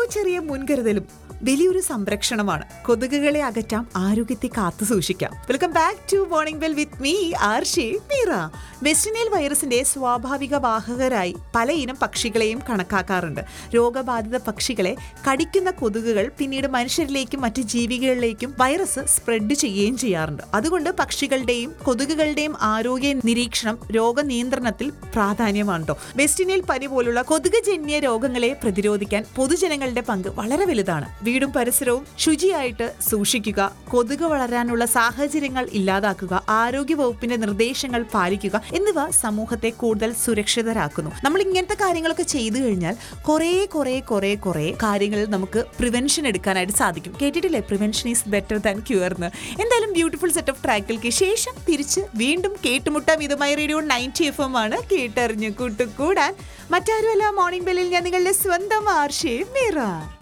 ചെറിയ മുൻകരുതലും വലിയൊരു സംരക്ഷണമാണ് കൊതുകുകളെ അകറ്റാം ആരോഗ്യത്തെ കാത്തു സൂക്ഷിക്കാം welcome back to morning bell with me Arshi Meera വെസ്റ്റിനേൽ വൈറസിന്റെ സ്വാഭാവിക വാഹകരായി പലയിനം പക്ഷികളെയും കണക്കാക്കാറുണ്ട് രോഗബാധിത പക്ഷികളെ കടിക്കുന്ന കൊതുകുകൾ പിന്നീട് മനുഷ്യരിലേക്കും മറ്റ് ജീവികളിലേക്കും വൈറസ് സ്പ്രെഡ് ചെയ്യുകയും ചെയ്യാറുണ്ട് അതുകൊണ്ട് പക്ഷികളുടെയും കൊതുകുകളുടെയും ആരോഗ്യ നിരീക്ഷണം രോഗനിയന്ത്രണത്തിൽ പ്രാധാന്യമാണ് കേട്ടോ വെസ്റ്റിനേൽ പനി പോലുള്ള കൊതുകുജന്യ രോഗങ്ങളെ പ്രതിരോധിക്കാൻ പൊതുജനങ്ങളുടെ പങ്ക് വളരെ വലുതാണ് വീടും പരിസരവും ശുചിയായിട്ട് സൂക്ഷിക്കുക കൊതുക് വളരാനുള്ള സാഹചര്യങ്ങൾ ഇല്ലാതാക്കുക ആരോഗ്യ വകുപ്പിന്റെ നിർദ്ദേശങ്ങൾ പാലിക്കുക എന്നിവ സമൂഹത്തെ കൂടുതൽ സുരക്ഷിതരാക്കുന്നു നമ്മൾ ഇങ്ങനത്തെ കാര്യങ്ങളൊക്കെ ചെയ്തു കഴിഞ്ഞാൽ കുറേ കുറേ കുറേ കുറേ കാര്യങ്ങൾ നമുക്ക് പ്രിവെൻഷൻ എടുക്കാനായിട്ട് സാധിക്കും കേട്ടിട്ടില്ലേ prevention is better than cure എന്ന് എന്തായാലും ബ്യൂട്ടിഫുൾ സെറ്റ് ഓഫ് ട്രാക്കുകൾക്ക് ശേഷം തിരിച്ച് വീണ്ടും കേട്ടുമുട്ടാം ഇതുമായി റേഡിയോ നയൻറ്റി എഫ് എം ആണ് കേട്ടറിഞ്ഞു കൂട്ടുകൂടാൻ മറ്റാരുമല്ല മോർണിംഗ് ബെല്ലിൽ ഞാൻ നിങ്ങളുടെ സ്വന്തം ആർഷേ മീറ